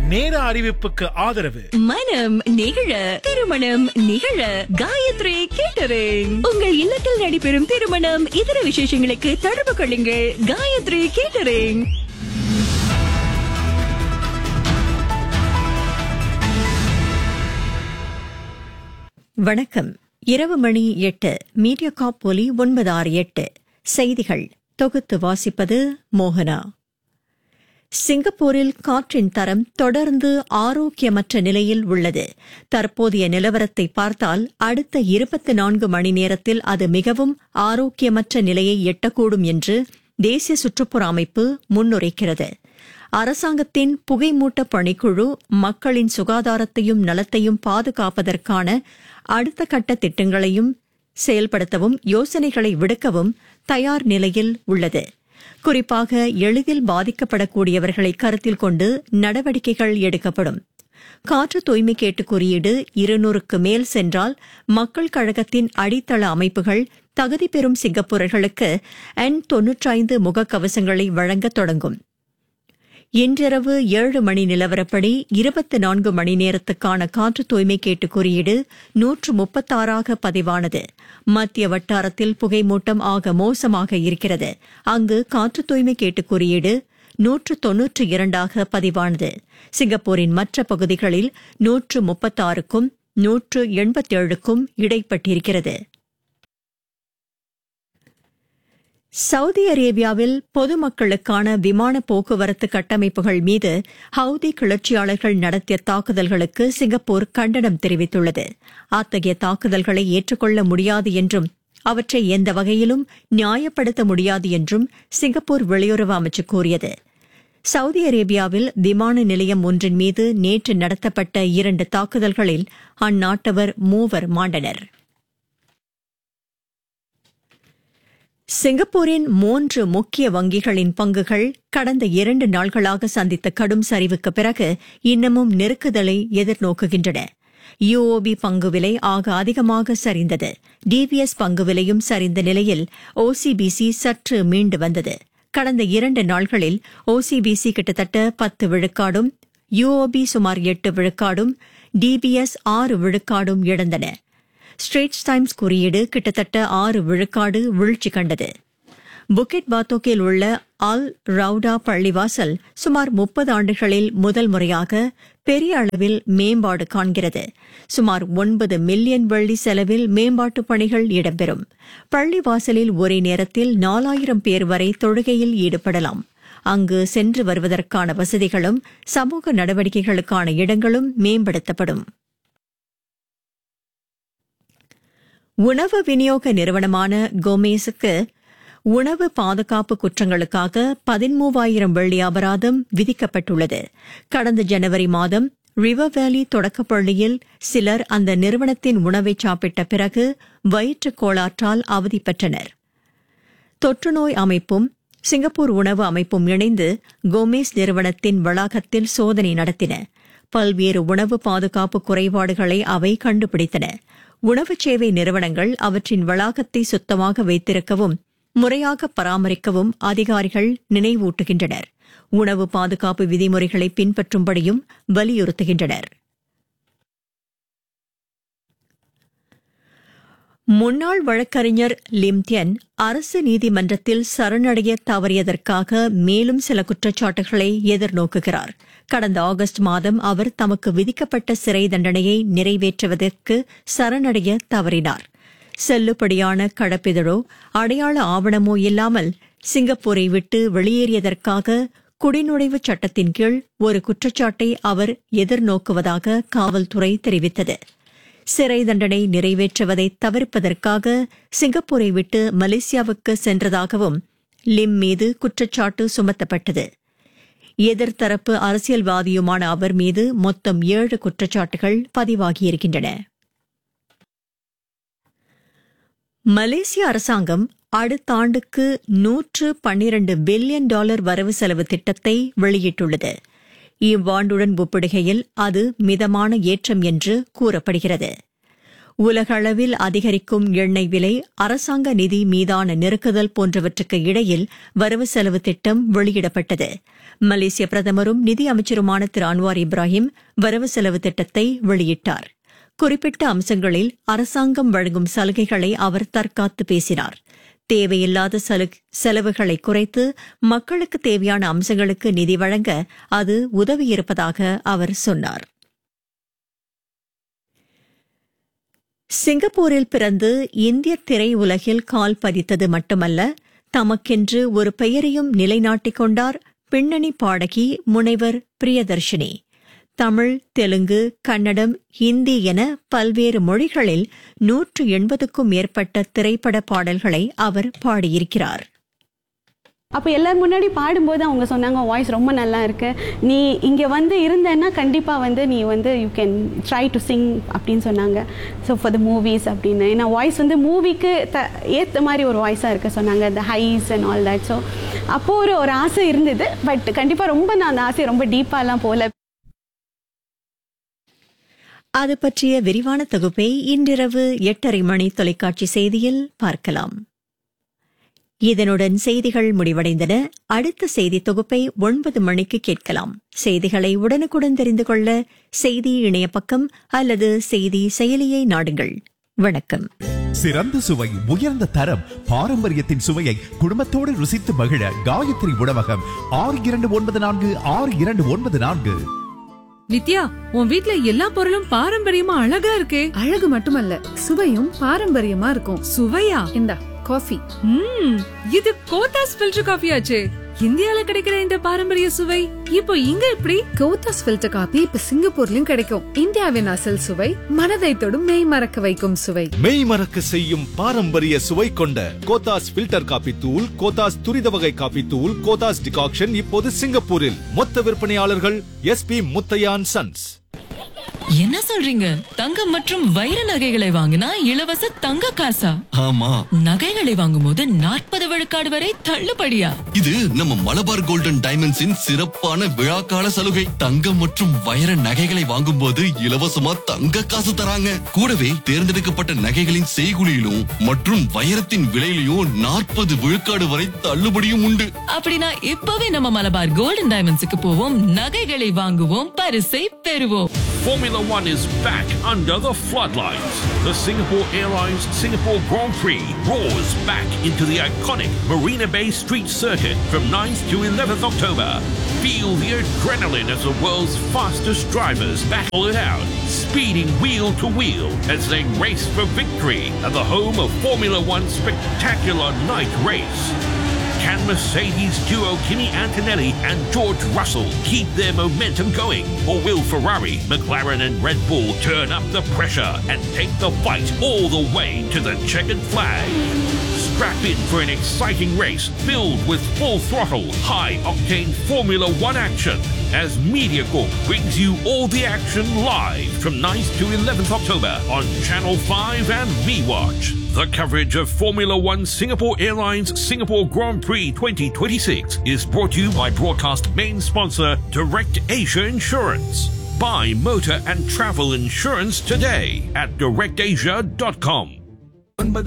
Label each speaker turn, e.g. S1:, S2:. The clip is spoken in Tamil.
S1: நேர அறிவிப்புக்கு ஆதரவு
S2: மனம் நிகழ திருமணம் நிகழ காயத்ரி கேட்டரிங் உங்கள் இல்லத்தில் நடைபெறும் திருமணம் இதர விசேஷங்களுக்கு தொடர்பு கொள்ளுங்கள் காயத்ரி கேட்டரிங்
S3: வணக்கம் இரவு மணி எட்டு மீடியா காப் ஒலி ஒன்பது ஆறு எட்டு செய்திகள் தொகுத்து வாசிப்பது மோகனா சிங்கப்பூரில் காற்றின் தரம் தொடர்ந்து ஆரோக்கியமற்ற நிலையில் உள்ளது தற்போதைய நிலவரத்தை பார்த்தால் அடுத்த இருபத்தி நான்கு மணி நேரத்தில் அது மிகவும் ஆரோக்கியமற்ற நிலையை எட்டக்கூடும் என்று தேசிய சுற்றுப்புற அமைப்பு முன்னுரைக்கிறது அரசாங்கத்தின் புகைமூட்ட பணிக்குழு மக்களின் சுகாதாரத்தையும் நலத்தையும் பாதுகாப்பதற்கான அடுத்த கட்ட திட்டங்களையும் செயல்படுத்தவும் யோசனைகளை விடுக்கவும் தயார் நிலையில் உள்ளது குறிப்பாக எளிதில் பாதிக்கப்படக்கூடியவர்களை கருத்தில் கொண்டு நடவடிக்கைகள் எடுக்கப்படும் காற்று தூய்மை கேட்டு குறியீடு இருநூறுக்கு மேல் சென்றால் மக்கள் கழகத்தின் அடித்தள அமைப்புகள் தகுதி பெறும் சிங்கப்பூரர்களுக்கு என் தொன்னூற்றைந்து முகக்கவசங்களை வழங்கத் தொடங்கும் இன்றிரவு ஏழு மணி நிலவரப்படி இருபத்தி நான்கு மணி நேரத்துக்கான காற்று தூய்மை கேட்டு குறியீடு நூற்று முப்பத்தாறாக பதிவானது மத்திய வட்டாரத்தில் புகைமூட்டம் ஆக மோசமாக இருக்கிறது அங்கு காற்று தூய்மை கேட்டு குறியீடு நூற்று தொன்னூற்று இரண்டாக பதிவானது சிங்கப்பூரின் மற்ற பகுதிகளில் நூற்று முப்பத்தாறுக்கும் நூற்று எண்பத்தேழுக்கும் இடைப்பட்டிருக்கிறது சவுதி அரேபியாவில் பொதுமக்களுக்கான விமான போக்குவரத்து கட்டமைப்புகள் மீது ஹவுதி கிளர்ச்சியாளர்கள் நடத்திய தாக்குதல்களுக்கு சிங்கப்பூர் கண்டனம் தெரிவித்துள்ளது அத்தகைய தாக்குதல்களை ஏற்றுக்கொள்ள முடியாது என்றும் அவற்றை எந்த வகையிலும் நியாயப்படுத்த முடியாது என்றும் சிங்கப்பூர் வெளியுறவு அமைச்சு கூறியது சவுதி அரேபியாவில் விமான நிலையம் ஒன்றின் மீது நேற்று நடத்தப்பட்ட இரண்டு தாக்குதல்களில் அந்நாட்டவர் மூவர் மாண்டனர் சிங்கப்பூரின் மூன்று முக்கிய வங்கிகளின் பங்குகள் கடந்த இரண்டு நாள்களாக சந்தித்த கடும் சரிவுக்கு பிறகு இன்னமும் நெருக்குதலை எதிர்நோக்குகின்றன யுஓபி பங்கு விலை ஆக அதிகமாக சரிந்தது டிவிஎஸ் பங்கு விலையும் சரிந்த நிலையில் ஓசிபிசி சற்று மீண்டு வந்தது கடந்த இரண்டு நாள்களில் ஓசிபிசி கிட்டத்தட்ட பத்து விழுக்காடும் யுஓபி சுமார் எட்டு விழுக்காடும் டிபிஎஸ் ஆறு விழுக்காடும் இழந்தன ஸ்ட்ரேட்ஸ் டைம்ஸ் குறியீடு கிட்டத்தட்ட ஆறு விழுக்காடு வீழ்ச்சி கண்டது புக்கெட் பாத்தோக்கில் உள்ள அல் ரவுடா பள்ளிவாசல் சுமார் முப்பது ஆண்டுகளில் முதல் முறையாக பெரிய அளவில் மேம்பாடு காண்கிறது சுமார் ஒன்பது மில்லியன் வெள்ளி செலவில் மேம்பாட்டு பணிகள் இடம்பெறும் பள்ளிவாசலில் ஒரே நேரத்தில் நாலாயிரம் பேர் வரை தொழுகையில் ஈடுபடலாம் அங்கு சென்று வருவதற்கான வசதிகளும் சமூக நடவடிக்கைகளுக்கான இடங்களும் மேம்படுத்தப்படும் உணவு விநியோக நிறுவனமான கோமேஸுக்கு உணவு பாதுகாப்பு குற்றங்களுக்காக பதிமூவாயிரம் வெள்ளி அபராதம் விதிக்கப்பட்டுள்ளது கடந்த ஜனவரி மாதம் ரிவர் வேலி தொடக்கப்பள்ளியில் சிலர் அந்த நிறுவனத்தின் உணவை சாப்பிட்ட பிறகு வயிற்றுக் கோளாற்றால் அவதி பெற்றனர் தொற்றுநோய் அமைப்பும் சிங்கப்பூர் உணவு அமைப்பும் இணைந்து கோமேஸ் நிறுவனத்தின் வளாகத்தில் சோதனை நடத்தின பல்வேறு உணவு பாதுகாப்பு குறைபாடுகளை அவை கண்டுபிடித்தன உணவு சேவை நிறுவனங்கள் அவற்றின் வளாகத்தை சுத்தமாக வைத்திருக்கவும் முறையாக பராமரிக்கவும் அதிகாரிகள் நினைவூட்டுகின்றனர் உணவு பாதுகாப்பு விதிமுறைகளை பின்பற்றும்படியும் வலியுறுத்துகின்றனர் முன்னாள் வழக்கறிஞர் லிம்தியன் அரசு நீதிமன்றத்தில் சரணடைய தவறியதற்காக மேலும் சில குற்றச்சாட்டுகளை எதிர்நோக்குகிறார் கடந்த ஆகஸ்ட் மாதம் அவர் தமக்கு விதிக்கப்பட்ட சிறை தண்டனையை நிறைவேற்றுவதற்கு சரணடைய தவறினார் செல்லுபடியான கடப்பிதழோ அடையாள ஆவணமோ இல்லாமல் சிங்கப்பூரை விட்டு வெளியேறியதற்காக குடிநுழைவு சட்டத்தின் கீழ் ஒரு குற்றச்சாட்டை அவர் எதிர்நோக்குவதாக காவல்துறை தெரிவித்தது சிறை தண்டனை நிறைவேற்றுவதை தவிர்ப்பதற்காக சிங்கப்பூரை விட்டு மலேசியாவுக்கு சென்றதாகவும் லிம் மீது குற்றச்சாட்டு சுமத்தப்பட்டது எதிர்த்தரப்பு அரசியல்வாதியுமான அவர் மீது மொத்தம் ஏழு குற்றச்சாட்டுகள் பதிவாகியிருக்கின்றன மலேசிய அரசாங்கம் அடுத்த ஆண்டுக்கு நூற்று பன்னிரண்டு பில்லியன் டாலர் வரவு செலவு திட்டத்தை வெளியிட்டுள்ளது இவ்வாண்டுடன் ஒப்பிடுகையில் அது மிதமான ஏற்றம் என்று கூறப்படுகிறது உலகளவில் அதிகரிக்கும் எண்ணெய் விலை அரசாங்க நிதி மீதான நெருக்குதல் போன்றவற்றுக்கு இடையில் வரவு செலவு திட்டம் வெளியிடப்பட்டது மலேசிய பிரதமரும் நிதி அமைச்சருமான திரு அன்வார் இப்ராஹிம் வரவு செலவு திட்டத்தை வெளியிட்டார் குறிப்பிட்ட அம்சங்களில் அரசாங்கம் வழங்கும் சலுகைகளை அவர் தற்காத்து பேசினார் தேவையில்லாத சலு- செலவுகளை குறைத்து மக்களுக்கு தேவையான அம்சங்களுக்கு நிதி வழங்க அது உதவியிருப்பதாக அவர் சொன்னார் சிங்கப்பூரில் பிறந்து இந்திய திரையுலகில் கால் பதித்தது மட்டுமல்ல தமக்கென்று ஒரு பெயரையும் நிலைநாட்டிக் கொண்டார் பின்னணி பாடகி முனைவர் பிரியதர்ஷினி தமிழ் தெலுங்கு கன்னடம் ஹிந்தி என பல்வேறு மொழிகளில் நூற்று எண்பதுக்கும் மேற்பட்ட திரைப்பட பாடல்களை அவர் பாடியிருக்கிறார்
S4: அப்போ எல்லார் முன்னாடி பாடும்போது அவங்க சொன்னாங்க வாய்ஸ் ரொம்ப நல்லா இருக்கு நீ இங்கே வந்து இருந்தேன்னா கண்டிப்பாக வந்து நீ வந்து you can try to sing அப்படின்னு சொன்னாங்க ஸோ ஃபார் த மூவிஸ் அப்படின்னு ஏன்னா வாய்ஸ் வந்து மூவிக்கு த ஏற்ற மாதிரி ஒரு வாய்ஸாக இருக்க சொன்னாங்க இந்த highs and all that so அப்போது ஒரு ஒரு ஆசை இருந்தது பட் கண்டிப்பாக ரொம்ப நான் அந்த ஆசையை ரொம்ப டீப்பாலாம் போகல
S3: அது பற்றிய விரிவான தொகுப்பை இன்றிரவு எட்டரை மணி தொலைக்காட்சி செய்தியில் பார்க்கலாம் இதனுடன் செய்திகள் முடிவடைந்தன அடுத்த செய்தி தொகுப்பை ஒன்பது மணிக்கு கேட்கலாம் செய்திகளை உடனுக்குடன் தெரிந்து கொள்ள செய்தி இணைய பக்கம் அல்லது செய்தி செயலியை நாடுங்கள் வணக்கம்
S5: சிறந்த சுவை உயர்ந்த தரம் பாரம்பரியத்தின் சுவையை குடும்பத்தோடு ருசித்து மகிழ காயத்ரி உணவகம் ஆறு இரண்டு ஒன்பது நான்கு ஆறு இரண்டு ஒன்பது நான்கு
S6: நித்யா உன் வீட்ல எல்லா பொருளும் பாரம்பரியமா அழகா இருக்கே
S7: அழகு மட்டுமல்ல சுவையும் பாரம்பரியமா இருக்கும்
S6: சுவையா
S7: இந்தா காஃபி
S6: ம் இது கோத்தாஸ் ஃபில்டர் காஃபி ஆச்சே இந்தியால கிடைக்கிற இந்த பாரம்பரிய சுவை இப்போ இங்க எப்படி
S7: கோத்தாஸ் ஃபில்டர் காபி இப்ப சிங்கப்பூர்லயும் கிடைக்கும் இந்தியாவின் அசல் சுவை மனதை தொடும் மெய் மறக்க வைக்கும் சுவை
S8: மெய் மறக்க செய்யும் பாரம்பரிய சுவை கொண்ட கோத்தாஸ் ஃபில்டர் காபி தூள் கோத்தாஸ் துரித வகை காபி தூள் கோத்தாஸ் டிகாக்ஷன் இப்போது சிங்கப்பூரில் மொத்த விற்பனையாளர்கள் எஸ்பி முத்தையான் சன்ஸ்
S9: என்ன சொல்றீங்க தங்கம் மற்றும் வைர நகைகளை வாங்கினா இலவச தங்க காசா
S10: ஆமா
S9: நகைகளை வாங்கும்போது நாற்பது விழுக்காடு வரை தள்ளுபடியா
S10: இது நம்ம மலபார் கோல்டன் டைமண்ட்ஸின் சிறப்பான விழாக்கால சலுகை தங்கம் மற்றும் வைர நகைகளை வாங்கும்போது இலவசமா தங்க காசு தராங்க கூடவே தேர்ந்தெடுக்கப்பட்ட நகைகளின் செய்குலியிலும் மற்றும் வைரத்தின் விலையிலும் நாற்பது விழுக்காடு வரை தள்ளுபடியும் உண்டு
S9: அப்படின்னா இப்பவே நம்ம மலபார் கோல்டன் டைமண்ட்ஸுக்கு போவோம் நகைகளை வாங்குவோம் பரிசை பெறுவோம்
S1: Formula One is back under the floodlights. The Singapore Airlines Singapore Grand Prix roars back into the iconic Marina Bay Street Circuit from 9th to 11th October. Feel the adrenaline as the world's fastest drivers battle it out, speeding wheel to wheel as they race for victory at the home of Formula One's spectacular night race. Can Mercedes duo Kimi Antonelli and George Russell keep their momentum going? Or will Ferrari, McLaren, and Red Bull turn up the pressure and take the fight all the way to the checkered flag? Strap in for an exciting race filled with full throttle, high octane Formula One action as MediaCorp brings you all the action live from 9th to 11th October on Channel 5 and VWatch. The coverage of Formula One Singapore Airlines Singapore Grand Prix 2026 is brought to you by broadcast main sponsor Direct Asia Insurance. Buy motor and travel insurance today at directasia.com.